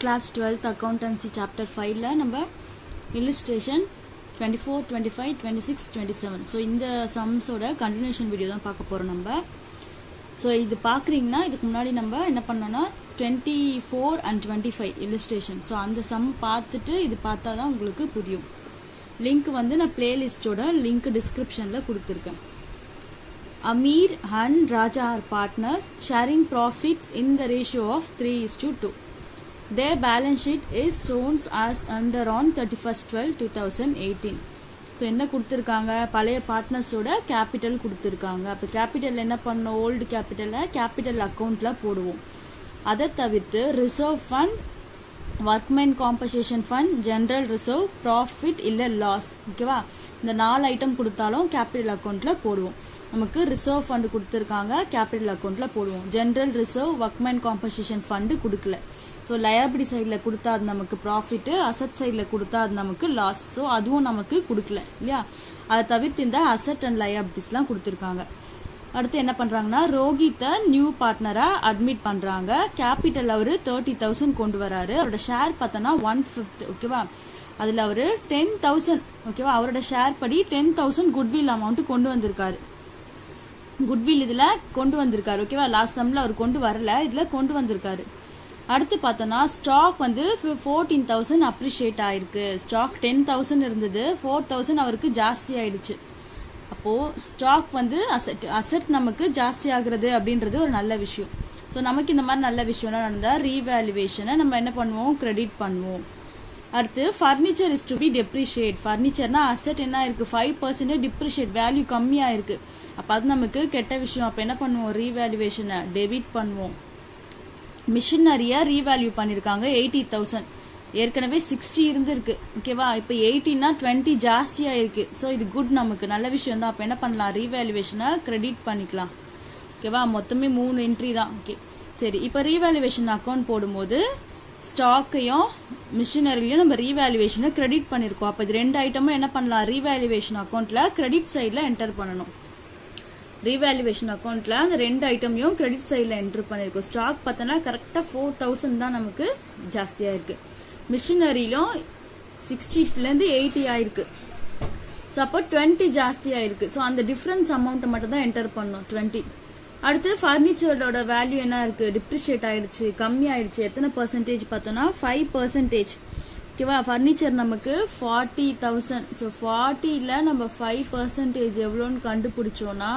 Class twelfth accountancy chapter ஃபைவ்ல நம்ம illustration twenty four twenty five twenty six twenty seven so இந்த சம்ஸோட continuation video தான் பார்க்க போகிறோம் நம்ம ஸோ இது பார்க்குறீங்கன்னா இதுக்கு முன்னாடி நம்ம என்ன பண்ணோம்னா twenty four and twenty five illustration so அந்த சம் பார்த்துட்டு இது பார்த்தா தான் உங்களுக்கு புரியும் லிங்க் வந்து நான் பிளேலிஸ்டோட லிங்க் டிஸ்கிரிப்ஷனில் கொடுத்துருக்கேன் Amir and Raja are partners, sharing profits in the ratio of 3 is to 2. Their balance sheet is shown as under on 31st 12 2018. So என்ன கொடுத்துருக்காங்க பழைய பார்ட்னர்ஸோட கேபிட்டல் கொடுத்துருக்காங்க அப்போ கேபிட்டல் என்ன பண்ணோம் ஓல்டு கேபிட்டலை கேபிட்டல் அக்கௌண்ட்ல போடுவோம் அதை தவிர்த்து reserve fund workmen compensation fund general reserve profit இல்லை லாஸ் ஓகேவா இந்த நாலு ஐட்டம் கொடுத்தாலும் கேபிட்டல் அக்கௌண்ட்ல போடுவோம் நமக்கு ரிசர்வ் ஃபண்ட் கொடுத்துருக்காங்க கேபிட்டல் அக்கௌண்ட்ல போடுவோம் general reserve workmen compensation fund கொடுக்கல ஸோ லயபிலிட்டி சைடில் கொடுத்தா அது நமக்கு ப்ராஃபிட் அசட் சைடில் கொடுத்தா அது நமக்கு லாஸ் ஸோ அதுவும் நமக்கு கொடுக்கல இல்லையா அதை தவிர்த்து இந்த அசட் அண்ட் லயபிலிட்டிஸ்லாம் கொடுத்துருக்காங்க அடுத்து என்ன பண்றாங்கன்னா ரோஹித்த நியூ பார்ட்னரா அட்மிட் பண்றாங்க கேபிட்டல் அவரு தேர்ட்டி தௌசண்ட் கொண்டு வராரு அவரோட ஷேர் பார்த்தோன்னா ஒன் பிப்த் ஓகேவா அதுல அவரு டென் தௌசண்ட் ஓகேவா அவரோட ஷேர் படி டென் தௌசண்ட் குட்வில் அமௌண்ட் கொண்டு வந்திருக்காரு குட்வில் இதுல கொண்டு வந்திருக்காரு ஓகேவா லாஸ்ட் சம்ல அவர் கொண்டு வரல இதுல கொண்டு வந்திருக்காரு அடுத்து பார்த்தோம்னா ஸ்டாக் வந்து ஃபோர்டீன் தௌசண்ட் அப்ரிஷியேட் ஆயிருக்கு ஸ்டாக் டென் தௌசண்ட் இருந்தது ஃபோர் தௌசண்ட் அவருக்கு ஜாஸ்தி ஆயிடுச்சு அப்போ ஸ்டாக் வந்து அசட் அசட் நமக்கு ஜாஸ்தி ஆகுறது அப்படின்றது ஒரு நல்ல விஷயம் ஸோ நமக்கு இந்த மாதிரி நல்ல விஷயம்லாம் நடந்தா ரீவேல்யூவேஷனை நம்ம என்ன பண்ணுவோம் கிரெடிட் பண்ணுவோம் அடுத்து furniture is to be depreciate ஃபர்னிச்சர்னா அசட் என்ன இருக்கு ஃபைவ் பர்சன்ட் டிப்ரிஷியேட் வேல்யூ கம்மியா இருக்கு அப்ப அது நமக்கு கெட்ட விஷயம் அப்ப என்ன பண்ணுவோம் ரீவேல்யூவேஷனை டெபிட் பண்ணுவோம் மிஷினரியா ரீவேல்யூ பண்ணிருக்காங்க எயிட்டி தௌசண்ட் ஏற்கனவே சிக்ஸ்டி இருந்திருக்கு ஓகேவா இப்போ எயிட்டின்னா டுவெண்ட்டி ஜாஸ்தியா இருக்கு ஸோ இது குட் நமக்கு நல்ல விஷயம் தான் அப்போ என்ன பண்ணலாம் ரீவேல்யூவேஷனை கிரெடிட் பண்ணிக்கலாம் ஓகேவா மொத்தமே மூணு என்ட்ரி தான் ஓகே சரி இப்போ ரீவேல்யூவேஷன் அக்கௌண்ட் போடும்போது ஸ்டாக்கையும் மிஷினரிலையும் நம்ம ரீவேல்யூவேஷனை கிரெடிட் பண்ணிருக்கோம் அப்போ இது ரெண்டு ஐட்டமும் என்ன பண்ணலாம் ரீவேல்யூவேஷன் அக்கௌண்ட்ல கிரெடிட் சைடில் என்டர் பண்ணணும் ரீவேல்யூவேஷன் அக்கௌண்ட்ல அந்த ரெண்டு ஐட்டமையும் கிரெடிட் சைடில் என்டர் பண்ணிருக்கோம் ஸ்டாக் பார்த்தோன்னா கரெக்டாக ஃபோர் தௌசண்ட் தான் நமக்கு ஜாஸ்தியா இருக்கு மிஷினரியிலும் சிக்ஸ்டிலேருந்து எயிட்டி ஆயிருக்கு ஸோ அப்போ டுவெண்ட்டி ஜாஸ்தி ஆயிருக்கு ஸோ அந்த டிஃபரன்ஸ் அமௌண்ட்டை மட்டும் தான் என்டர் பண்ணோம் டுவெண்ட்டி அடுத்து ஃபர்னிச்சரோட வேல்யூ என்ன இருக்கு டிப்ரிஷியேட் ஆயிடுச்சு கம்மி ஆயிடுச்சு எத்தனை பர்சன்டேஜ் பார்த்தோம்னா ஃபைவ் பர்சன்டேஜ் ஓகேவா ஃபர்னிச்சர் நமக்கு ஃபார்ட்டி தௌசண்ட் ஸோ ஃபார்ட்டியில் நம்ம ஃபைவ் பர்சன்டேஜ் எவ்வளோன்னு கண்டுபிடிச்சோம்னா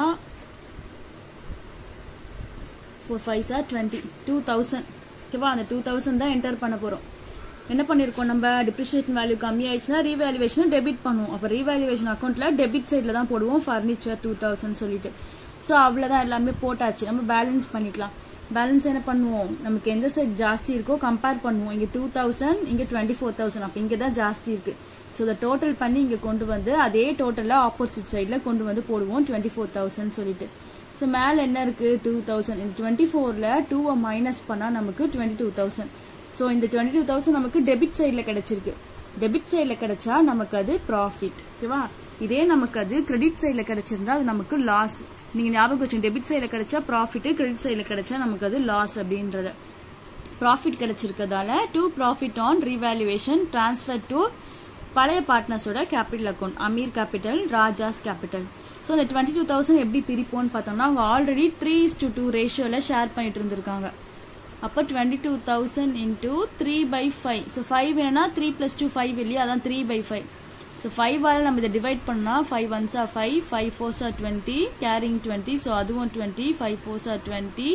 four five are twenty two thousand ஓகேவா அந்த டூ தௌசண்ட் தான் என்டர் பண்ண போகிறோம் என்ன பண்ணிருக்கோம் நம்ம டிப்ரிசியேஷன் வேல்யூ கம்மி ஆயிடுச்சுன்னா ரீவேல்யூவேஷன் டெபிட் பண்ணுவோம் அப்போ ரீவேல்யூவேஷன் அக்கௌண்ட்ல டெபிட் சைடில் தான் போடுவோம் ஃபர்னிச்சர் டூ தௌசண்ட் சொல்லிட்டு ஸோ அவ்வளோதான் எல்லாமே போட்டாச்சு நம்ம பேலன்ஸ் பண்ணிக்கலாம் பேலன்ஸ் என்ன பண்ணுவோம் நமக்கு எந்த சைட் ஜாஸ்தி இருக்கோ கம்பேர் பண்ணுவோம் இங்கே டூ தௌசண்ட் இங்கே டுவெண்ட்டி ஃபோர் தௌசண்ட் அப்போ இங்கே தான் ஜாஸ்தி இருக்கு ஸோ இதை டோட்டல் பண்ணி இங்கே கொண்டு வந்து அதே டோட்டலாக ஆப்போசிட் சைடில் கொண்டு வந்து போடுவோம் டுவெண்ட்டி ஃபோர் தௌசண்ட் சொல்லிட்டு ஸோ மேலே என்ன இருக்கு டூ தௌசண்ட் இந்த டுவெண்ட்டி ஃபோரில் டூவை மைனஸ் பண்ணால் நமக்கு டுவெண்ட்டி டூ தௌசண்ட் ஸோ இந்த டுவெண்ட்டி டூ தௌசண்ட் நமக்கு டெபிட் சைடில் கிடைச்சிருக்கு டெபிட் சைடில் கிடைச்சா நமக்கு அது ப்ராஃபிட் ஓகேவா இதே நமக்கு அது கிரெடிட் சைடில் கிடைச்சிருந்தா அது நமக்கு லாஸ் நீங்க ஞாபகம் வச்சுங்க டெபிட் சைடில் கிடைச்சா ப்ராஃபிட் கிரெடிட் சைடில் கிடைச்சா நமக்கு அது லாஸ் அப்படின்றத ப்ராஃபிட் கிடைச்சிருக்கதால to profit on revaluation transfer to பழைய பார்ட்னர்ஸோட capital account Amir capital Raja's capital so இந்த டுவெண்ட்டி டூ தௌசண்ட் எப்படி பிரிப்போம்னு பார்த்தோம்னா அவங்க ஆல்ரெடி த்ரீ டு டூ ரேஷியோல ஷேர் பண்ணிட்டு இருந்திருக்காங்க அப்போ twenty two thousand into three by five so five என்னன்னா த்ரீ பிளஸ் டூ ஃபைவ் இல்லையா அதான் த்ரீ பை ஃபைவ் ஸோ ஃபைவால் நம்ம இதை டிவைட் பண்ணா five ones are five five fours are twenty carrying twenty so அதுவும் twenty five fours are twenty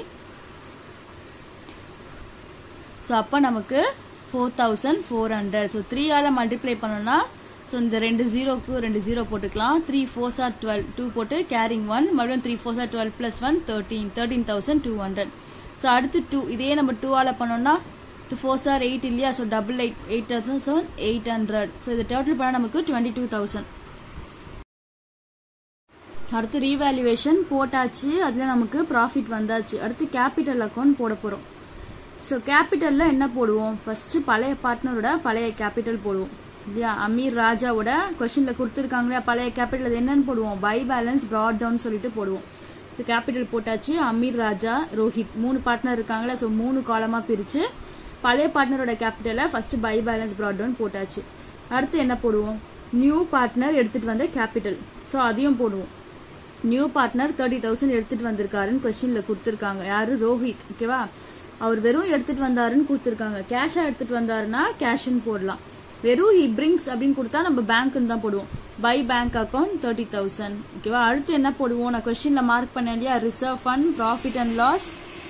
so அப்போ நமக்கு four thousand four hundred so த்ரீயால் மல்டிப்ளை பண்ணோம்னா ஸோ இந்த ரெண்டு ஜீரோக்கு ரெண்டு ஜீரோ போட்டுக்கலாம் three fours are twelve two போட்டு கேரிங் ஒன் மறுபடியும் three fours are twelve plus one thirteen thirteen thousand two hundred so அடுத்து டூ இதே நம்ம டூவால் பண்ணோம்னா டூ ஃபோர் சார் எயிட் இல்லையா so double eight eight thousand seven eight hundred so இது total பண்ணால் நமக்கு டுவெண்ட்டி டூ தௌசண்ட் அடுத்து ரீவேல்யூவேஷன் போட்டாச்சு அதில் நமக்கு ப்ராஃபிட் வந்தாச்சு அடுத்து கேபிட்டல் அக்கௌண்ட் போட போகிறோம் ஸோ கேபிட்டலில் என்ன போடுவோம் ஃபர்ஸ்ட் பழைய பார்ட்னரோட பழைய கேபிட்டல் போடுவோம் இல்லையா அமீர் ராஜாவோட கொஸ்டின்ல கொடுத்துருக்காங்களா பழைய கேபிட்டல் என்னன்னு போடுவோம் பை பேலன்ஸ் ப்ராட் டவுன் சொல்லிட்டு போடுவோம் கேபிட்டல் போட்டாச்சு அமீர் ராஜா ரோஹித் மூணு பார்ட்னர் இருக்காங்களா ஸோ மூணு காலமா பிரிச்சு பழைய பார்ட்னரோட கேபிட்டலை first by balance brought down போட்டாச்சு அடுத்து என்ன போடுவோம் நியூ பார்ட்னர் எடுத்துட்டு வந்த கேபிட்டல் ஸோ அதையும் போடுவோம் நியூ பார்ட்னர் தேர்ட்டி தௌசண்ட் எடுத்துட்டு வந்திருக்காருன்னு கொஸ்டின்ல கொடுத்துருக்காங்க யாரு ரோஹித் ஓகேவா அவர் வெறும் எடுத்துட்டு வந்தாருன்னு கொடுத்துருக்காங்க கேஷா எடுத்துட்டு வந்தாருன்னா கேஷ்னு போடலாம் வெறும் ஹி பிரிங்ஸ் அப்படின்னு கொடுத்தா நம்ம பேங்க்னு தான் போடுவோம் by bank account thirty thousand ஓகேவா அடுத்து என்ன போடுவோம் நான் கொஸ்டின்ல மார்க் பண்ணேன் இல்லையா reserve fund profit and loss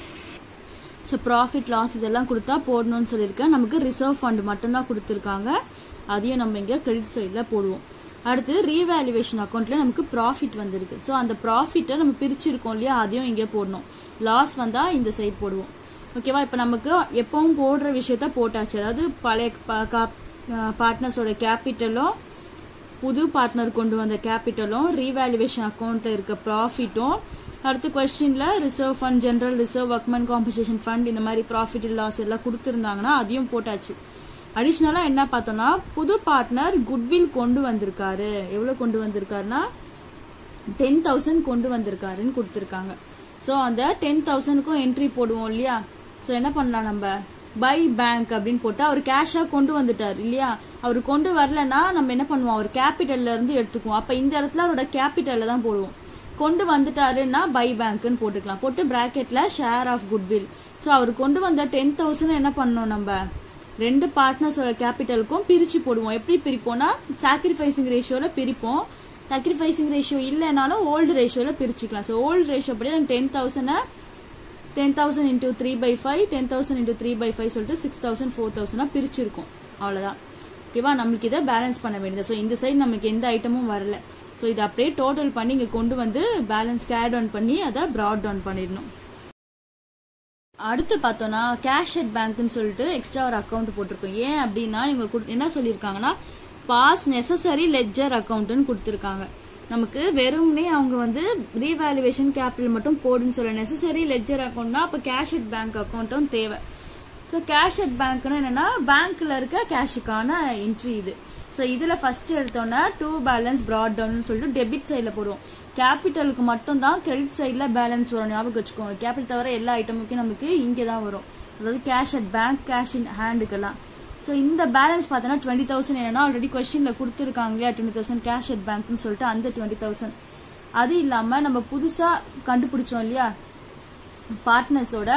so profit loss இதெல்லாம் கொடுத்தா போடணும்னு சொல்லியிருக்கேன் நமக்கு ரிசர்வ் ஃபண்ட் மட்டும்தான் கொடுத்துருக்காங்க அதையும் நம்ம இங்க கிரெடிட் சைடில் போடுவோம் அடுத்து ரீவேல்யூவேஷன் அக்கௌண்ட்ல நமக்கு ப்ராஃபிட் வந்திருக்கு ஸோ அந்த ப்ராஃபிட்டை நம்ம பிரிச்சிருக்கோம் இல்லையா அதையும் இங்கே போடணும் லாஸ் வந்தா இந்த சைடு போடுவோம் ஓகேவா இப்போ நமக்கு எப்பவும் போடுற விஷயத்த போட்டாச்சு அதாவது பழைய பார்ட்னர்ஸோட கேபிட்டலும் புது பார்ட்னர் கொண்டு வந்த கேபிட்டலும் ரீவேல்யூவேஷன் அக்கௌண்ட்ல இருக்க ப்ராஃபிட்டும் அடுத்து கொஸ்டின்ல reserve fund general reserve workmen compensation fund இந்த மாதிரி ப்ராஃபிட் லாஸ் எல்லாம் கொடுத்துருந்தாங்கன்னா அதையும் போட்டாச்சு அடிஷ்னலா என்ன பார்த்தோம்னா புது பார்ட்னர் குட்வில் கொண்டு வந்திருக்காரு எவ்வளவு கொண்டு வந்திருக்காருன்னா டென் தௌசண்ட் கொண்டு வந்திருக்காருன்னு கொடுத்துருக்காங்க ஸோ அந்த டென் தௌசண்ட்க்கும் என்ட்ரி போடுவோம் இல்லையா ஸோ என்ன பண்ணலாம் நம்ம பை பேங்க் அப்படின்னு போட்டு அவர் கேஷா கொண்டு வந்துட்டார் இல்லையா அவர் கொண்டு வரலன்னா நம்ம என்ன பண்ணுவோம் அவர் கேபிட்டல்ல இருந்து எடுத்துக்குவோம் அப்ப இந்த இடத்துல அவரோட கேபிட்டல்ல தான் போடுவோம் கொண்டு வந்துட்டாருன்னா பை பேங்க்னு போட்டுக்கலாம் போட்டு பிராக்கெட்ல ஷேர் ஆஃப் குட்வில் ஸோ அவர் கொண்டு வந்த டென் தௌசண்ட் என்ன பண்ணோம் நம்ம ரெண்டு பார்ட்னர்ஸோட கேபிட்டலுக்கும் பிரிச்சு போடுவோம் எப்படி பிரிப்போம்னா சாக்ரிஃபைசிங் ரேஷியோல பிரிப்போம் சாக்ரிஃபைசிங் ரேஷியோ இல்லைனாலும் ஓல்டு ரேஷியோல பிரிச்சுக்கலாம் ஸோ ஓல்டு ரேஷியோ படி ten thousand ten thousand into three by five ten thousand into three by five சொல்லிட்டு சிக்ஸ் தௌசண்ட் ஃபோர் தௌசண்டா பிரிச்சிருக்கும் அவ்வளவுதான் ஓகேவா நம்மளுக்கு இதை பேலன்ஸ் பண்ண வேண்டியது ஸோ இந்த சைடு நமக்கு எந்த ஐட்டமும் வரல ஸோ இதை அப்படியே டோட்டல் பண்ணி இங்க கொண்டு வந்து பேலன்ஸ் கேட் டவுன் பண்ணி அதை ப்ராட் டவுன் பண்ணிடணும் அடுத்து பார்த்தோம்னா கேஷ் அட் பேங்க்னு சொல்லிட்டு எக்ஸ்ட்ரா ஒரு அக்கௌண்ட் போட்டிருக்கோம் ஏன் அப்படின்னா இவங்க குடுத்- என்ன சொல்லியிருக்காங்கன்னா பாஸ் நெசசரி லெட்ஜர் அக்கௌண்ட்னு கொடுத்துருக்காங்க நமக்கு வெறும்னே அவங்க வந்து ரீவேல்யூவேஷன் கேபிட்டல் மட்டும் போடுன்னு சொல்ல நெசசரி லெட்ஜர் அக்கௌண்ட்னா அப்ப கேஷ் அட் பேங்க் அக்கௌண்ட்டும் தேவை ஸோ கேஷ் அட் பேங்க்னா என்னன்னா பேங்க்ல இருக்க கேஷுக்கான என்ட்ரி இது ஸோ இதுல ஃபர்ஸ்ட் எடுத்தோம்னா டூ பேலன்ஸ் ப்ராட் டவுன் சொல்லிட்டு டெபிட் சைடில் போடுவோம் கேபிட்டலுக்கு மட்டும் தான் கிரெடிட் சைடில் பேலன்ஸ் வரும் ஞாபகம் வச்சுக்கோங்க கேபிட்டல் தவிர எல்லா ஐட்டமுக்கும் நமக்கு இங்கே தான் வரும் அதாவது cash at bank cash in ஹேண்டுக்கெல்லாம் ஸோ இந்த பேலன்ஸ் பார்த்தோன்னா டுவெண்ட்டி தௌசண்ட் என்னன்னா ஆல்ரெடி கொஸ்டின்ல கொடுத்துருக்காங்க இல்லையா டுவெண்ட்டி தௌசண்ட் கேஷ் அட் பேங்க்னு சொல்லிட்டு அந்த டுவெண்ட்டி தௌசண்ட் அது இல்லாம நம்ம புதுசா கண்டுபிடிச்சோம் இல்லையா பார்ட்னர்ஸோட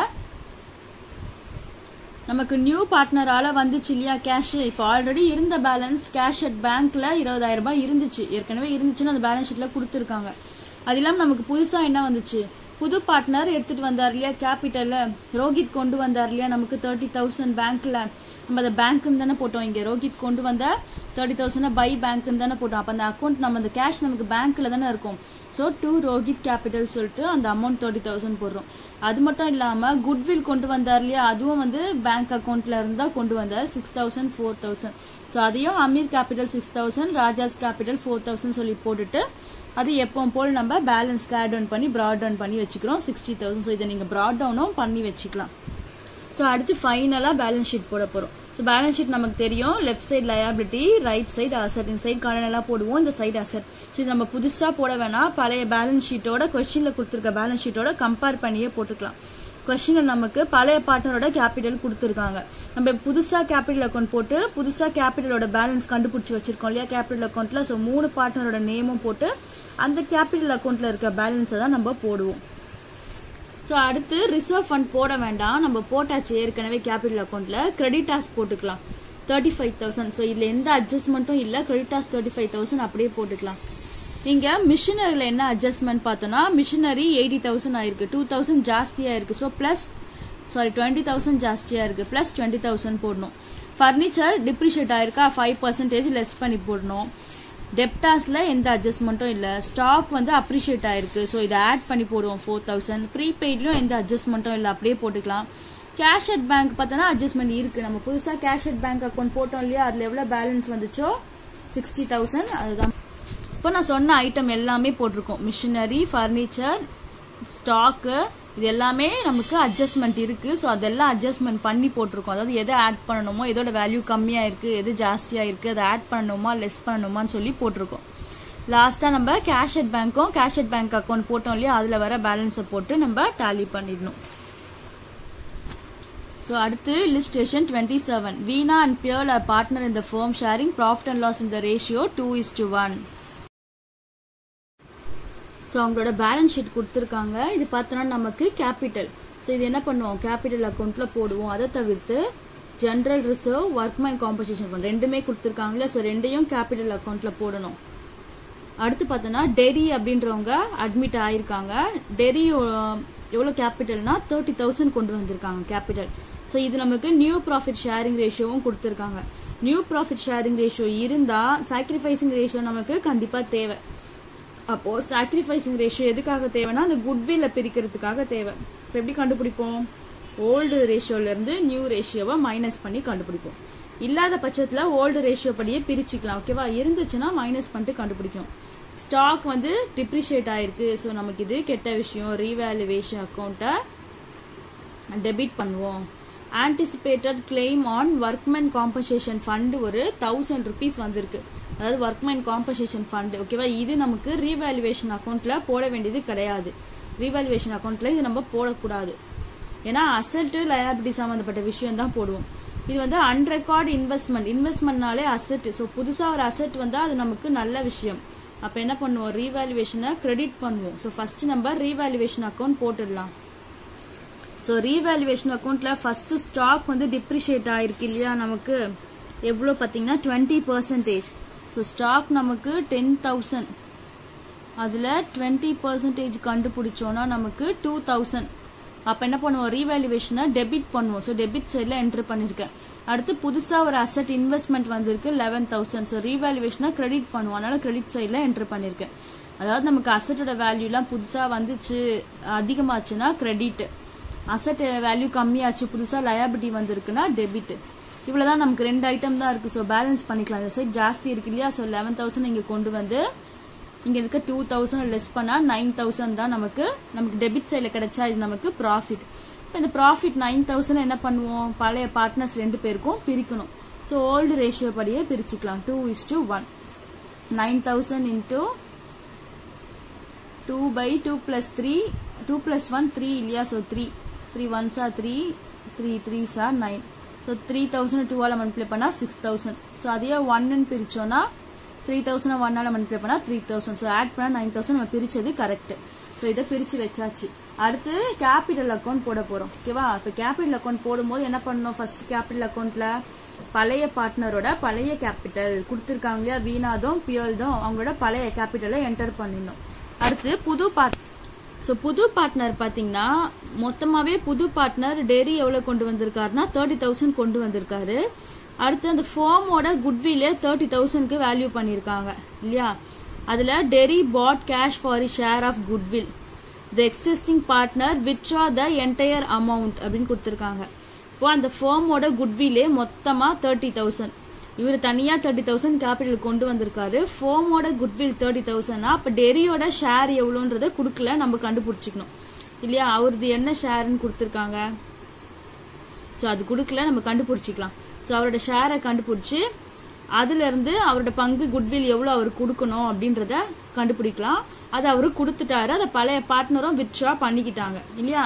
நமக்கு நியூ பார்ட்னரால வந்துச்சு இல்லையா கேஷ் இப்போ ஆல்ரெடி இருந்த பேலன்ஸ் கேஷ் அட் பேங்க்ல இருபதாயிரம் ரூபாய் இருந்துச்சு ஏற்கனவே இருந்துச்சுன்னு அந்த பேலன்ஸ் ஷீட்ல கொடுத்துருக்காங்க அது இல்லாம நமக்கு புதுசா என்ன வந்துச்சு புது பார்ட்னர் எடுத்துட்டு வந்தார் இல்லையா கேபிட்டல்ல ரோஹித் கொண்டு வந்தார் இல்லையா நமக்கு தேர்ட்டி தௌசண்ட் பேங்க்ல நம்ம அதை பேங்க்னு தானே போட்டோம் இங்க ரோஹித் கொண்டு வந்த தேர்ட்டி தௌசண்ட் பை பேங்க்னு தானே போட்டோம் அப்ப அந்த அக்கௌண்ட் நம்ம அந்த கேஷ் நமக்கு பேங்க்ல தானே இருக்கும் ஸோ டூ ரோஹித் கேபிட்டல் சொல்லிட்டு அந்த அமௌண்ட் தேர்ட்டி தௌசண்ட் போடுறோம் அது மட்டும் இல்லாம குட்வில் கொண்டு வந்தார் இல்லையா அதுவும் வந்து பேங்க் அக்கௌண்ட்ல இருந்தா கொண்டு வந்தார் six thousand four thousand so அதையும் Amir capital six thousand Rajas capital four thousand சொல்லி போட்டுட்டு அது எப்பவும் போல் நம்ம பேலன்ஸ் ஆட் டவுன் பண்ணி ப்ராட் டவுன் பண்ணி வச்சுக்கிறோம் சிக்ஸ்டி தௌசண்ட் ஸோ இதை நீங்க ப்ராட் டவுனும் பண்ணி வச்சுக்கலாம் ஸோ அடுத்து ஃபைனலாக பேலன்ஸ் ஷீட் போட போகிறோம் ஸோ பேலன்ஸ் ஷீட் நமக்கு தெரியும் left side liability right side asset இந்த சைடு கடன் எல்லாம் போடுவோம் இந்த சைடு அசட் ஸோ இது நம்ம புதுசாக போட வேணாம் பழைய பேலன்ஸ் ஷீட்டோட கொஸ்டினில் கொடுத்துருக்க பேலன்ஸ் ஷீட்டோட கம்பேர் பண்ணியே போட்டுக்கலாம் கொஸ்டினில் நமக்கு பழைய பார்ட்னரோட கேபிட்டல் கொடுத்துருக்காங்க நம்ம புதுசா கேபிட்டல் அக்கௌண்ட் போட்டு புதுசா கேபிட்டலோட பேலன்ஸ் கண்டுபிடிச்சு வச்சிருக்கோம் இல்லையா கேபிட்டல் அக்கௌண்ட்ல ஸோ மூணு பார்ட்னரோட நேமும் போட்டு அந்த கேபிட்டல் அக்கௌண்ட்ல இருக்க பேலன்ஸை தான் நம்ம போடுவோம் ஸோ அடுத்து ரிசர்வ் ஃபண்ட் போட வேண்டாம் நம்ம போட்டாச்சு ஏற்கனவே கேபிட்டல் அக்கௌண்ட்ல கிரெடிட்டாஸ் போட்டுக்கலாம் தேர்ட்டி ஃபைவ் தௌசண்ட் ஸோ இதுல எந்த அட்ஜஸ்ட்மெண்ட்டும் இல்லை கிரெடிட்டாஸ் தேர்ட்டி ஃபைவ் தௌசண்ட் அப்படியே போட்டுக்கலாம் இங்க மிஷினரியில் என்ன அட்ஜஸ்ட்மெண்ட் பார்த்தோம்னா மிஷினரி எயிட்டி தௌசண்ட் ஆயிருக்கு டூ தௌசண்ட் ஜாஸ்தியா இருக்கு so plus sorry twenty thousand ஜாஸ்தியா இருக்கு பிளஸ் டுவெண்ட்டி தௌசண்ட் போடணும் ஃபர்னிச்சர் டிப்ரிஷியேட் ஆயிருக்கா ஃபைவ் பர்சன்டேஜ் லெஸ் பண்ணி போடணும் டெப்டாஸ்ல எந்த அட்ஜஸ்ட்மெண்ட்டும் இல்ல ஸ்டாக் வந்து அப்ரிஷியேட் ஆயிருக்கு ஸோ இதை ஆட் பண்ணி போடுவோம் ஃபோர் தௌசண்ட் ப்ரீபெய்ட்லயும் எந்த அட்ஜஸ்ட்மெண்ட்டும் இல்லை அப்படியே போட்டுக்கலாம் கேஷ் அட் பேங்க் பார்த்தோன்னா அட்ஜஸ்ட்மெண்ட் இருக்கு நம்ம புதுசா கேஷ் அட் பேங்க் அக்கௌண்ட் போட்டோம் இல்லையா அதுல எவ்வளவு பேலன்ஸ் வந்துச்சோ சிக்ஸ்டி தௌசண்ட் அதுதான் இப்போ நான் சொன்ன ஐட்டம் எல்லாமே போட்டிருக்கோம் மிஷினரி ஃபர்னிச்சர் ஸ்டாக்கு இது எல்லாமே நமக்கு அட்ஜஸ்ட்மெண்ட் இருக்கு ஸோ அதெல்லாம் அட்ஜஸ்ட்மெண்ட் பண்ணி போட்டிருக்கோம் அதாவது எதை ஆட் பண்ணணுமோ எதோட வேல்யூ கம்மியா இருக்கு எது ஜாஸ்தியா இருக்கு அதை ஆட் பண்ணணுமா லெஸ் பண்ணணுமான்னு சொல்லி போட்டிருக்கோம் லாஸ்டா நம்ம கேஷ் அட் பேங்க்கும் கேஷ் அட் பேங்க் அக்கௌண்ட் போட்டோம் இல்லையா அதுல வர பேலன்ஸை போட்டு நம்ம டேலி பண்ணிடணும் ஸோ அடுத்து illustration twenty seven Veena and Pearl are partner in the firm sharing profit and loss in the ratio two is to one so அவங்களோட பேலன்ஸ் ஷீட் கொடுத்துருக்காங்க இது பார்த்தோன்னா நமக்கு கேபிட்டல் ஸோ இது என்ன பண்ணுவோம் கேபிட்டல் அக்கௌண்ட்ல போடுவோம் அதை தவிர்த்து general reserve workmen compensation fund ரெண்டுமே கொடுத்துருக்காங்களே ஸோ ரெண்டையும் கேபிட்டல் அக்கௌண்ட்ல போடணும் அடுத்து பார்த்தோன்னா டெரி அப்படின்றவங்க அட்மிட் ஆயிருக்காங்க டெரி எவ்வளோ கேபிட்டல்னா தேர்ட்டி தௌசண்ட் கொண்டு வந்திருக்காங்க கேபிட்டல் ஸோ இது நமக்கு நியூ ப்ராஃபிட் ஷேரிங் ரேஷியோவும் கொடுத்துருக்காங்க நியூ ப்ராஃபிட் ஷேரிங் ரேஷியோ இருந்தா சாக்ரிஃபைசிங் ரேஷியோ நமக்கு கண்டிப்பா தேவை அப்போ சாக்ரிஃபைசிங் ரேஷியோ எதுக்காக தேவைன்னா அந்த குட்வில்ல பிரிக்கிறதுக்காக தேவை இப்போ எப்படி கண்டுபிடிப்போம் ஓல்டு ரேஷியோல இருந்து நியூ ரேஷியோவை மைனஸ் பண்ணி கண்டுபிடிப்போம் இல்லாத பட்சத்துல ஓல்டு ரேஷியோ படியே பிரிச்சுக்கலாம் ஓகேவா இருந்துச்சுன்னா மைனஸ் பண்ணிட்டு கண்டுபிடிக்கும் ஸ்டாக் வந்து டிப்ரிஷியேட் ஆயிருக்கு ஸோ நமக்கு இது கெட்ட விஷயம் ரீவேல்யூவேஷன் அக்கௌண்ட்டை டெபிட் பண்ணுவோம் anticipated claim on workman compensation fund ஒரு தௌசண்ட் ருபீஸ் வந்திருக்கு அதாவது ஒர்க்மேன் காம்பன்சேஷன் ஃபண்ட் ஓகேவா இது நமக்கு ரீவேல்யூவேஷன் அக்கௌண்ட்ல போட வேண்டியது கிடையாது ரீவேல்யூவேஷன் அக்கௌண்ட்ல இது நம்ம போடக்கூடாது ஏன்னா அசெட் லயபிலிட்டி சம்பந்தப்பட்ட விஷயம் தான் போடுவோம் இது வந்து அன்ரெக்கார்டு இன்வெஸ்ட்மெண்ட் இன்வெஸ்ட்மெண்ட்னாலே அசெட் ஸோ புதுசா ஒரு அசெட் வந்தா அது நமக்கு நல்ல விஷயம் அப்ப என்ன பண்ணுவோம் ரீவேல்யூவேஷனை கிரெடிட் பண்ணுவோம் ஸோ ஃபர்ஸ்ட் நம்ம ரீவேல்யூவேஷன் அக்கௌண்ட் போட்டுடலாம் ஸோ ரீவேல்யூவேஷன் அக்கௌண்ட்ல ஃபர்ஸ்ட் ஸ்டாக் வந்து டிப்ரிஷியேட் ஆயிருக்கு இல்லையா நமக்கு எவ்வளோ பார்த்தீங்கன்னா டுவெண்ட்டி பர்சன்டேஜ் ஸோ ஸ்டாக் நமக்கு டென் தௌசண்ட் அதில் டுவெண்ட்டி பர்சன்டேஜ் கண்டுபிடிச்சோன்னா நமக்கு டூ தௌசண்ட் அப்போ என்ன பண்ணுவோம் ரீவேல்யூவேஷனை டெபிட் பண்ணுவோம் ஸோ டெபிட் சைடில் என்டர் பண்ணியிருக்கேன் அடுத்து புதுசாக ஒரு அசெட் இன்வெஸ்ட்மெண்ட் வந்திருக்கு லெவன் தௌசண்ட் ஸோ ரீவேல்யூவேஷனை கிரெடிட் பண்ணுவோம் அதனால கிரெடிட் சைடில் என்டர் பண்ணியிருக்கேன் அதாவது நமக்கு அசட்டோட வேல்யூலாம் புதுசாக வந்துச்சு அதிகமாச்சுன்னா கிரெடிட் அசட் வேல்யூ கம்மியாச்சு புதுசா லயபிலிட்டி வந்திருக்குன்னா டெபிட் இவ்வளவுதான் நமக்கு ரெண்டு ஐட்டம் தான் இருக்கு ஸோ பேலன்ஸ் பண்ணிக்கலாம் இந்த சைட் ஜாஸ்தி இருக்கு இல்லையா ஸோ லெவன் தௌசண்ட் இங்க கொண்டு வந்து இங்க இருக்க டூ தௌசண்ட் லெஸ் பண்ணா நைன் தௌசண்ட் தான் நமக்கு நமக்கு டெபிட் சைட்ல கிடைச்சா இது நமக்கு ப்ராஃபிட் இப்போ இந்த ப்ராஃபிட் நைன் தௌசண்ட் என்ன பண்ணுவோம் பழைய பார்ட்னர்ஸ் ரெண்டு பேருக்கும் பிரிக்கணும் ஸோ ஓல்டு ரேஷியோ படியே பிரிச்சுக்கலாம் two is to one nine thousand into two by two plus three two plus one three இல்லையா so three three ones are three three threes are nine so three thousand டூவால் multiply பண்ணால் six thousand so அதையே ஒன்னு பிரிச்சோன்னா three thousand ஒன்னால multiply பண்ணால் three thousand so add பண்ணால் nine thousand நம்ம பிரிச்சது கரெக்ட் ஸோ இதை பிரிச்சு வச்சாச்சு அடுத்து கேபிட்டல் அக்கௌண்ட் போட போறோம் ஓகேவா இப்போ கேபிட்டல் அக்கௌண்ட் போடும்போது என்ன பண்ணணும் ஃபர்ஸ்ட் கேபிட்டல் அக்கௌண்ட்ல பழைய பார்ட்னரோட பழைய கேபிட்டல் கொடுத்துருக்காங்க இல்லையா வீணாதும் பியல்தும் அவங்களோட பழைய கேபிட்டலை என்டர் பண்ணிடணும் அடுத்து புது பார்ட் ஸோ புது பார்ட்னர் பார்த்தீங்கன்னா மொத்தமாகவே புது பார்ட்னர் டெரி எவ்வளோ கொண்டு வந்திருக்காருன்னா தேர்ட்டி தௌசண்ட் கொண்டு வந்திருக்காரு அடுத்து அந்த ஃபார்மோட குட்வில்லே தேர்ட்டி தௌசண்ட்க்கு வேல்யூ பண்ணியிருக்காங்க இல்லையா அதில் Terry bought cash for share of goodwill the existing partner withdraw the entire amount அப்படின்னு கொடுத்துருக்காங்க இப்போ அந்த ஃபார்மோட குட்வில்லே மொத்தமாக தேர்ட்டி தௌசண்ட் இவர் தனியா தேர்ட்டி தௌசண்ட் கேபிட்டல் கொண்டு வந்திருக்காரு ஃபோமோட குட்வில் தேர்ட்டி தௌசண்ட்னா அப்ப டெரியோட ஷேர் எவ்வளோன்றத கொடுக்கல நம்ம கண்டுபிடிச்சிக்கணும் இல்லையா அவரது என்ன ஷேர்னு கொடுத்துருக்காங்க ஸோ அது கொடுக்கல நம்ம கண்டுபிடிச்சிக்கலாம் ஸோ அவரோட ஷேரை கண்டுபிடிச்சி அதுல இருந்து அவரோட பங்கு குட்வில் எவ்வளோ அவர் கொடுக்கணும் அப்படின்றத கண்டுபிடிக்கலாம் அது அவரு கொடுத்துட்டாரு அதை பழைய பார்ட்னரும் வித்ட்ரா பண்ணிக்கிட்டாங்க இல்லையா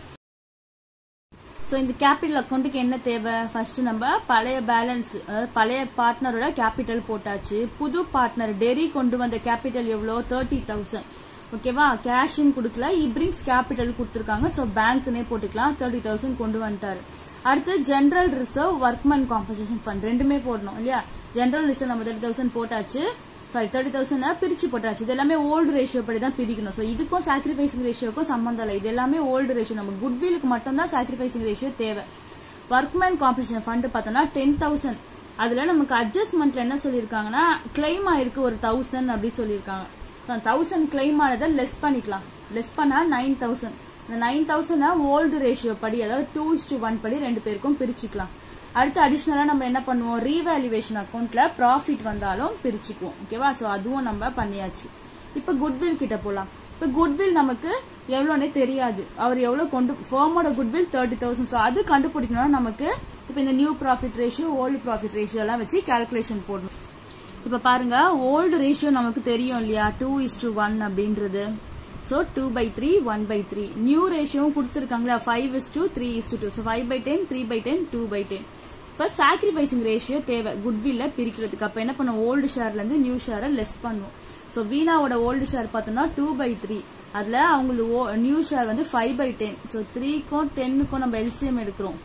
ஸோ இந்த கேபிட்டல் அக்கௌண்ட்டுக்கு என்ன தேவை ஃபர்ஸ்ட் நம்ம பழைய பேலன்ஸ் அதாவது பழைய பார்ட்னரோட கேபிட்டல் போட்டாச்சு புது பார்ட்னர் டெரி கொண்டு வந்த கேபிட்டல் எவ்வளோ தேர்ட்டி தௌசண்ட் ஓகேவா கேஷின் கொடுக்கல இப்ரிங்ஸ் கேபிட்டல் கொடுத்துருக்காங்க ஸோ பேங்க்னே போட்டுக்கலாம் தேர்ட்டி தௌசண்ட் கொண்டு வந்துட்டாரு அடுத்து general reserve workmen compensation fund ரெண்டுமே போடணும் இல்லையா ஜென்ரல் ரிசர்வ் நம்ம தேர்ட்டி தௌசண்ட் போட்டாச்சு சாரி தேர்ட்டி தௌசண்ட் பிரிச்சு போட்டாச்சு இது எல்லாமே ஓல்டு ரேஷியோ படி தான் பிரிக்கணும் ஸோ இதுக்கும் சாக்ரிஃபைசிங் ரேஷியோக்கும் சம்மந்தம் இல்லை இது எல்லாமே ஓல்டு ரேஷியோ நம்ம குட்விலுக்கு மட்டும் தான் சாக்ரிஃபைசிங் ரேஷியோ தேவை ஒர்க்மேன் காம்பன்சேஷன் ஃபண்ட் பார்த்தோம்னா டென் தௌசண்ட் அதுல நமக்கு அட்ஜஸ்ட்மெண்ட்ல என்ன சொல்லியிருக்காங்கன்னா கிளைம் ஆயிருக்கு ஒரு தௌசண்ட் அப்படின்னு சொல்லியிருக்காங்க தௌசண்ட் கிளைம் ஆனதை லெஸ் பண்ணிக்கலாம் லெஸ் பண்ணா நைன் தௌசண்ட் இந்த நைன் தௌசண்ட் ஓல்டு ரேஷியோ படி அதாவது டூ டு ஒன் படி ரெண்டு பேருக்கும் பிரிச்சுக்கலாம் அடுத்து அடிஷ்னலா நம்ம என்ன பண்ணுவோம் ரீவேல்யூவேஷன் அக்கௌண்ட்ல ப்ராஃபிட் வந்தாலும் பிரிச்சுக்குவோம் ஓகேவா சோ அதுவும் நம்ம பண்ணியாச்சு இப்ப குட்வில் கிட்ட போலாம் இப்ப குட்வில் நமக்கு எவ்வளோனே தெரியாது அவர் எவ்வளவு கொண்டு ஃபேமோட குட்வில் தேர்ட்டி தௌசண்ட் ஸோ அது கண்டுபிடிக்கணும்னா நமக்கு இப்ப இந்த new profit ratio old profit ratio எல்லாம் வச்சு கால்குலேஷன் போடணும் இப்ப பாருங்க ஓல்டு ரேஷியோ நமக்கு தெரியும் இல்லையா டூ இஸ் டு ஒன் அப்படின்றது so two by three one by three new ரேஷியோவும் கொடுத்துருக்காங்களா five is to three is to so five by ten three by ten two by ten இப்போ சாக்ரிஃபைசிங் ரேஷியோ தேவை குட்வில்ல பிரிக்கிறதுக்கு அப்போ என்ன பண்ணும் ஓல்டு ஷேர்ல இருந்து நியூ ஷேரை லெஸ் பண்ணும் ஸோ வீணாவோட ஓல்டு ஷேர் பார்த்தோம்னா டூ பை த்ரீ அதுல அவங்களுக்கு நியூ ஷேர் வந்து ஃபைவ் பை டென் ஸோ த்ரீக்கும் டென்னுக்கும் நம்ம எல்சிஎம் எடுக்கிறோம்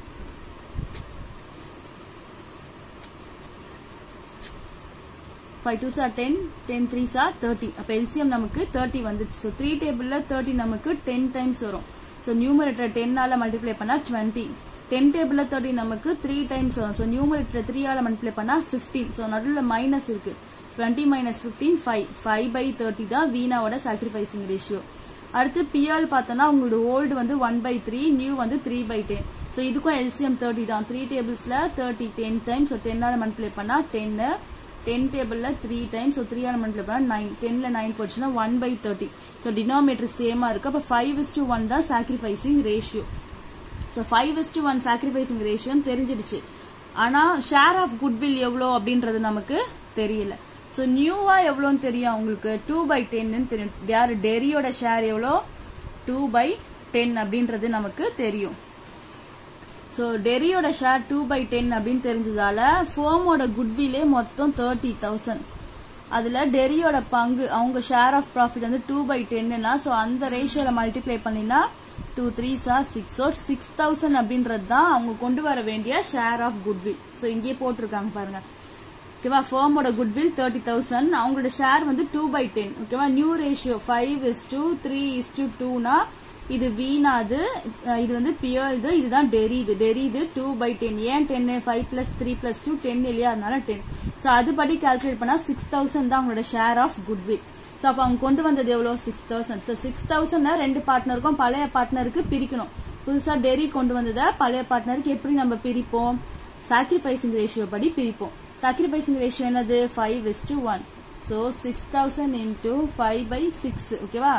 five twos are ten ten threes are thirty அப்போ எல்சிஎம் நமக்கு தேர்ட்டி வந்துச்சு ஸோ த்ரீ டேபிள்ல தேர்ட்டி நமக்கு டென் டைம்ஸ் வரும் ஸோ நியூமரேட்டர் டென்னால மல்டிப்ளை பண்ணா டுவெண்ட்டி டென் டேபிள்ல தேர்ட்டி நமக்கு த்ரீ டைம்ஸ் வரும் ஸோ நியூமரேட்டர் த்ரீயால மல்டிப்ளை பண்ணா ஃபிஃப்டீன் ஸோ நடுவில் மைனஸ் இருக்கு twenty minus fifteen five five by thirty தான் வீணாவோட சாக்ரிஃபைசிங் ரேஷியோ அடுத்து பிஆல் பார்த்தோம்னா உங்களோட ஓல்டு வந்து ஒன் பை த்ரீ நியூ வந்து த்ரீ பை டென் ஸோ இதுக்கும் எல்சிஎம் தேர்ட்டி தான் த்ரீ டேபிள்ஸ்ல தேர்ட்டி டென் டைம்ஸ் ஸோ டென்னால மல்டிப்ளை பண்ணா டென்னு டென் டேபிள்ல த்ரீ டைம்ஸ் ஸோ த்ரீ ஆல் மல்டிப்ளை பண்ணா நைன் டென்ல நைன் போச்சுன்னா one by thirty so denominator சேமா இருக்கு அப்போ ஃபைவ் இஸ் டு ஒன் தான் sacrificing ratio so five is to one sacrificing ரேஷியோன்னு தெரிஞ்சிடுச்சு ஆனா ஷேர் ஆஃப் குட்வில் எவ்வளோ அப்படின்றது நமக்கு தெரியல ஸோ நியூவா எவ்வளோன்னு தெரியும் உங்களுக்கு டூ பை டென்னு தெரியும் யார் டெரியோட ஷேர் எவ்வளோ டூ பை டென் அப்படின்றது நமக்கு தெரியும் ஸோ டெரியோட ஷேர் டூ பை டென் அப்படின்னு தெரிஞ்சதால ஃபோமோட குட்விலே மொத்தம் தேர்ட்டி தௌசண்ட் அதுல டெரியோட பங்கு அவங்க ஷேர் ஆஃப் ப்ராஃபிட் வந்து டூ பை டென்னா ஸோ அந்த ரேஷியோல மல்டிப்ளை பண்ணினா two threes are six so six thousand அப்படின்றது தான் அவங்க கொண்டு வர வேண்டிய ஷேர் ஆஃப் குட்வில் ஸோ இங்கேயே போட்டிருக்காங்க பாருங்க ஓகேவா ஃபேமோட குட்வில் தேர்ட்டி தௌசண்ட் அவங்களோட ஷேர் வந்து டூ பை டென் ஓகேவா new ratio five is to three is to டூனா இது வீணாது இது வந்து பியர்து இதுதான் டெரிது டெரிது டூ பை டென் ஏன் ten five plus three plus two ten இல்லையா அதனால டென் ஸோ அதுபடி கால்குலேட் பண்ணா சிக்ஸ் தௌசண்ட் தான் அவங்களோட ஷேர் ஆஃப் குட்வில் ஸோ அப்போ அவங்க கொண்டு வந்தது எவ்வளோ six thousand so six thousand ரெண்டு பார்ட்னருக்கும் பழைய பார்ட்னருக்கு பிரிக்கணும் புதுசா டெரி கொண்டு வந்ததை பழைய பார்ட்னருக்கு எப்படி நம்ம பிரிப்போம் சாக்ரிஃபைசிங் ரேஷியோ படி பிரிப்போம் சாக்ரிஃபைசிங் ரேஷியோ என்னது five is to one so six thousand into five by six ஓகேவா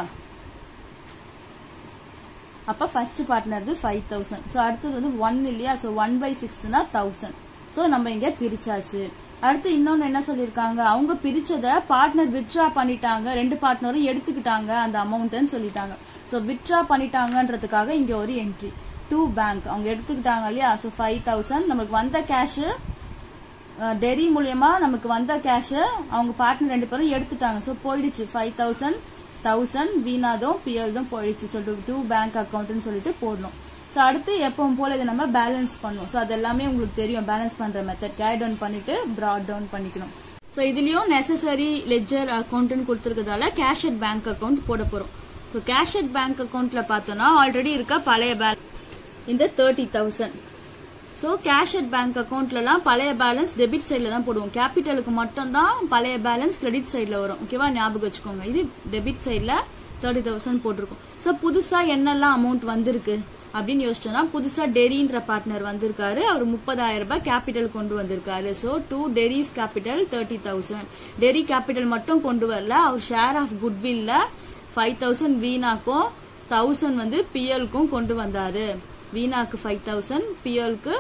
அப்ப first partner five thousand so அடுத்தது வந்து ஒன் இல்லையா ஸோ ஒன் பை சிக்ஸ்னா தௌசண்ட் ஸோ நம்ம இங்க பிரிச்சாச்சு அடுத்து இன்னொன்னு என்ன சொல்லியிருக்காங்க அவங்க பிரிச்சத பார்ட்னர் வித்ட்ரா பண்ணிட்டாங்க ரெண்டு பார்ட்னரும் எடுத்துக்கிட்டாங்க அந்த அமௌண்ட்னு சொல்லிட்டாங்க ஸோ வித்ட்ரா பண்ணிட்டாங்கன்றதுக்காக இங்க ஒரு என்ட்ரி டூ பேங்க் அவங்க எடுத்துக்கிட்டாங்க இல்லையா ஸோ ஃபைவ் தௌசண்ட் நமக்கு வந்த கேஷ் டெரி மூலியமா நமக்கு வந்த கேஷ் அவங்க பார்ட்னர் ரெண்டு பேரும் எடுத்துட்டாங்க ஸோ போயிடுச்சு ஃபைவ் தௌசண்ட் தௌசண்ட் வீணாதும் பிஎல்தும் போயிடுச்சு சொல்லிட்டு டூ பேங்க் அக்கௌண்ட்னு சொல்லிட்டு போடணும் ஸோ அடுத்து எப்பவும் போல இதை நம்ம பேலன்ஸ் பண்ணும் ஸோ அது எல்லாமே உங்களுக்கு தெரியும் பேலன்ஸ் பண்ற மெத்தட் கேட் டவுன் பண்ணிட்டு ப்ராட் டவுன் பண்ணிக்கணும் ஸோ இதுலயும் நெசசரி லெஜர் அக்கௌண்ட்னு கொடுத்துருக்கதால கேஷ் அட் பேங்க் அக்கௌண்ட் போட போறோம் ஸோ கேஷ் அட் பேங்க் அக்கௌண்ட்ல பார்த்தோம்னா ஆல்ரெடி இருக்க பழைய பேங்க் இந்த thirty thousand so cash at bank அக்கௌண்ட்லலாம் பழைய பேலன்ஸ் டெபிட் சைடில் தான் போடுவோம் கேபிட்டலுக்கு மட்டும் தான் பழைய பேலன்ஸ் கிரெடிட் சைடில் வரும் ஓகேவா ஞாபகம் வச்சுக்கோங்க இது டெபிட் சைடில் தேர்ட்டி தௌசண்ட் போட்டிருக்கோம் ஸோ புதுசாக என்னெல்லாம் அமௌண்ட் வந்திருக்கு அப்படின்னு யோசிச்சோம்னா புதுசா டெரின்ற பார்ட்னர் வந்திருக்காரு அவர் முப்பதாயிரம் ரூபாய் கேபிட்டல் கொண்டு வந்திருக்காரு so to Terry's capital thirty thousand Terry capital மட்டும் கொண்டு வரல அவர் ஷேர் ஆஃப் குட்வில்ல ஃபைவ் தௌசண்ட் வீணாக்கும் தௌசண்ட் வந்து பிஎல்க்கும் கொண்டு வந்தாரு வீணாக்கு ஃபைவ் தௌசண்ட் பிஎல்க்கு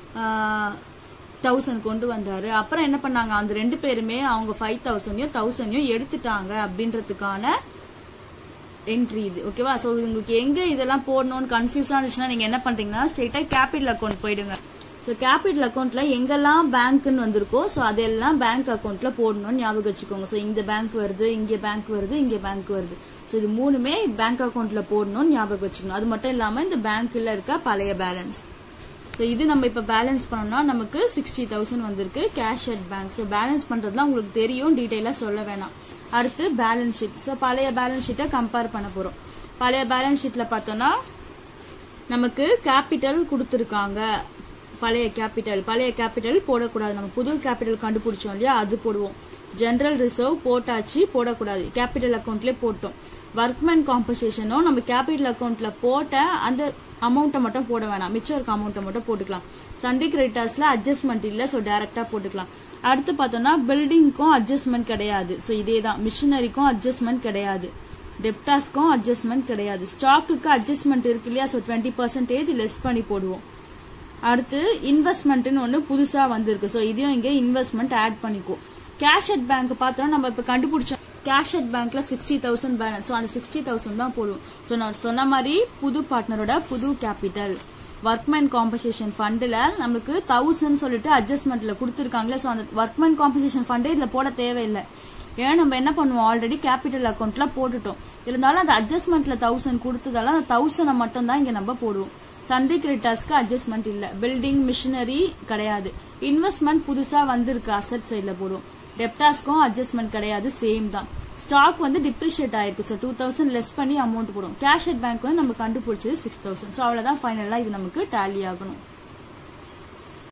தௌசண்ட் கொண்டு வந்தாரு அப்புறம் என்ன பண்ணாங்க அந்த ரெண்டு பேருமே அவங்க ஃபைவ் தௌசண்டையும் தௌசண்டையும் எடுத்துட்டாங்க அப்படின்றதுக்கான என்ட்ரி இது ஓகேவா ஸோ உங்களுக்கு எங்க இதெல்லாம் போடணும்னு கன்ஃபியூஸா இருந்துச்சுன்னா நீங்க என்ன பண்றீங்கன்னா ஸ்ட்ரெயிட்டா கேபிட்டல் அக்கௌண்ட் போயிடுங்க ஸோ கேபிட்டல் அக்கௌண்ட்ல எங்கெல்லாம் பேங்க்னு வந்திருக்கோ ஸோ அதெல்லாம் பேங்க் அக்கௌண்ட்ல போடணும்னு ஞாபகம் வச்சுக்கோங்க ஸோ இந்த பேங்க் வருது இங்க பேங்க் வருது இங்க பேங்க் வருது ஸோ இது மூணுமே பேங்க் அக்கௌண்ட்ல போடணும்னு ஞாபகம் வச்சுக்கணும் அது மட்டும் இல்லாம இந்த பேங்க்ல இருக்க பழைய பேலன்ஸ் ஸோ இது நம்ம இப்போ பேலன்ஸ் பண்ணோம்னா நமக்கு சிக்ஸ்டி தௌசண்ட் வந்திருக்கு cash at bank so balance பண்ணுறதுலாம் உங்களுக்கு தெரியும் டீட்டெயிலாக சொல்ல வேணாம் அடுத்து பேலன்ஸ் ஷீட் ஸோ பழைய பேலன்ஸ் ஷீட்டை கம்பேர் பண்ண போகிறோம் பழைய பேலன்ஸ் ஷீட்டில் பார்த்தோம்னா நமக்கு கேபிட்டல் கொடுத்துருக்காங்க பழைய கேபிட்டல் பழைய கேபிட்டல் போடக்கூடாது நம்ம புது கேபிட்டல் கண்டுபிடிச்சோம் இல்லையா அது போடுவோம் ஜெனரல் ரிசர்வ் போட்டாச்சு போடக்கூடாது கேபிட்டல் அக்கௌண்ட்லேயே போட்டோம் ஒர்க்மேன் காம்பன்சேஷனும் நம்ம கேபிட்டல் அக்கௌண்ட்ல போட்ட அந்த அமௌண்ட்டை மட்டும் போட வேணாம் மிச்சம் இருக்க அமௌண்ட்டை மட்டும் போட்டுக்கலாம் சண்டே கிரெடிட்டர்ஸ்ல அட்ஜஸ்ட்மெண்ட் இல்ல ஸோ டைரக்டா போட்டுக்கலாம் அடுத்து பார்த்தோம்னா பில்டிங்க்கும் அட்ஜஸ்ட்மெண்ட் கிடையாது ஸோ இதே தான் மிஷினரிக்கும் அட்ஜஸ்ட்மெண்ட் கிடையாது டெப்டாஸ்க்கும் அட்ஜஸ்ட்மெண்ட் கிடையாது ஸ்டாக்குக்கு அட்ஜஸ்ட்மெண்ட் இருக்கு இல்லையா ஸோ டுவெண்ட்டி பர்சன்டேஜ் லெஸ் பண்ணி போடுவோம் அடுத்து இன்வெஸ்ட்மெண்ட்னு ஒன்று புதுசா வந்திருக்கு ஸோ இதையும் இங்கே இன்வெஸ்ட்மெண்ட் ஆட் பண்ணிக்குவோம் கேஷ் அட் பேங்க் பார்த்தோம்னா நம்ம இப்போ கண்டுபிடிச்சோம் கேஷ் அட் பேங்க்ல சிக்ஸ்டி தௌசண்ட் பேலன்ஸ் ஸோ அந்த சிக்ஸ்டி தௌசண்ட் தான் போடுவோம் ஸோ நான் சொன்ன மாதிரி புது பார்ட்னரோட புது கேபிட்டல் ஒர்க்மேன் காம்பன்சேஷன் ஃபண்டில் நமக்கு தௌசண்ட் சொல்லிட்டு அட்ஜஸ்ட்மெண்ட்ல கொடுத்துருக்காங்களே ஸோ அந்த ஒர்க்மேன் காம்பன்சேஷன் ஃபண்டே இதுல போட தேவையில்லை ஏன்னா நம்ம என்ன பண்ணுவோம் ஆல்ரெடி கேபிட்டல் அக்கௌண்ட்ல போட்டுட்டோம் இருந்தாலும் அந்த அட்ஜஸ்ட்மெண்ட்ல தௌசண்ட் கொடுத்ததால அந்த தௌசண்ட் மட்டும் தான் இங்க நம்ம போடுவோம் சந்தை கிரெட்டாஸ்க்கு அட்ஜஸ்ட்மெண்ட் இல்ல பில்டிங் மிஷினரி கிடையாது இன்வெஸ்ட்மெண்ட் புதுசா வந்திருக்கு அசட் சைட்ல போடுவோம் டெப்டாஸ்க்கும் அட்ஜஸ்ட்மெண்ட் கிடையாது சேம் தான் ஸ்டாக் வந்து டிப்ரிஷியேட் ஆயிருக்கு ஸோ டூ தௌசண்ட் லெஸ் பண்ணி அமௌண்ட் போடும் கேஷ் அட் பேங்க் வந்து நம்ம கண்டுபிடிச்சது சிக்ஸ் தௌசண்ட் ஸோ அவ்வளவுதான் ஃபைனலா இது நமக்கு டேலி ஆகணும்